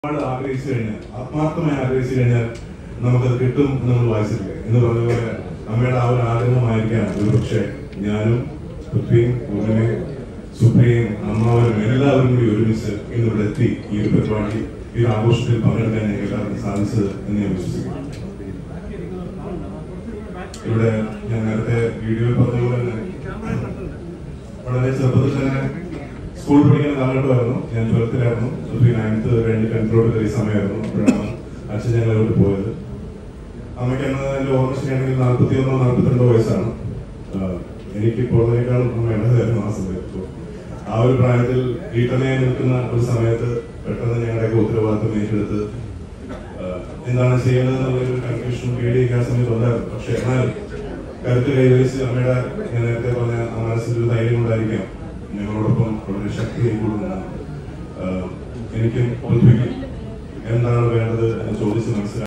ഒരുപാട് ആഗ്രഹിച്ചു കഴിഞ്ഞാൽ ആത്മാർത്ഥമായി ആഗ്രഹിച്ചു കഴിഞ്ഞാൽ നമുക്കത് കിട്ടും എന്ന് നമ്മൾ വായിച്ചിട്ടില്ലേ എന്ന് പറഞ്ഞ പോലെ അമ്മയുടെ ആ ഒരു ആഗ്രഹമായിരിക്കാം ഒരുപക്ഷെ ഞാനും പൃഥ്വിയും പൂർണിമയും സുപ്രിയയും അമ്മാവരും എല്ലാവരും കൂടി ഒരുമിച്ച് ഇന്ന് ഇവിടെ എത്തി ഈ ഒരു പരിപാടി ഈ ഒരു ആഘോഷത്തിൽ പങ്കെടുക്കാൻ ഞങ്ങൾക്ക് എല്ലാവർക്കും സാധിച്ചത് എന്ന് ഞാൻ വിശ്വസിക്കുന്നു ഇവിടെ ഞാൻ നേരത്തെ വീഡിയോയിൽ പറഞ്ഞ പോലെ തന്നെ വളരെ ചെറുപ്പത്തിൽ തന്നെ സ്കൂൾ പഠിക്കുന്ന കാലഘട്ടമായിരുന്നു ഞാൻ ട്വൽത്തിലായിരുന്നു സുപ്രീം നയൻത്ത് കഴിഞ്ഞ് ടെൻത്തിലോട്ട് കയറിയ സമയമായിരുന്നു അപ്പോഴാണ് അച്ഛൻ ഞങ്ങളോട്ട് പോയത് അമ്മയ്ക്ക് അന്ന് എൻ്റെ ഓർമ്മ ശരിയാണെങ്കിൽ നാൽപ്പത്തി ഒന്നോ നാൽപ്പത്തിരണ്ടോ വയസ്സാണ് ആഹ് എനിക്കിപ്പോൾ അതിനേക്കാളും അമ്മ ഇടതായിരുന്നു ആ സമയത്ത് അപ്പോൾ ആ ഒരു പ്രായത്തിൽ വീട്ടമ്മയായി നിൽക്കുന്ന ഒരു സമയത്ത് പെട്ടെന്ന് ഞങ്ങളുടെയൊക്കെ ഉത്തരവാദിത്വം ഏറ്റെടുത്ത് ആഹ് എന്താണ് ചെയ്യേണ്ടതെന്നുള്ള ഒരു കൺഫ്യൂഷനും പേടിയൊക്കെ ആ സമയത്ത് ഉണ്ടായിരുന്നു പക്ഷെ എന്നാൽ കരുത്ത് കൈവരിച്ച് അമ്മയുടെ ഞാൻ നേരത്തെ പറഞ്ഞ ആ മനസ്സിൽ ഒരു ധൈര്യം കൊണ്ടായിരിക്കാം ഞങ്ങളോടൊപ്പം വളരെ ശക്തിയായി കൂടുന്ന എനിക്കും പൃഥ്വിക്കും എന്താണ് വേണ്ടത് എന്ന് ചോദിച്ച് മനസ്സിലാക്കി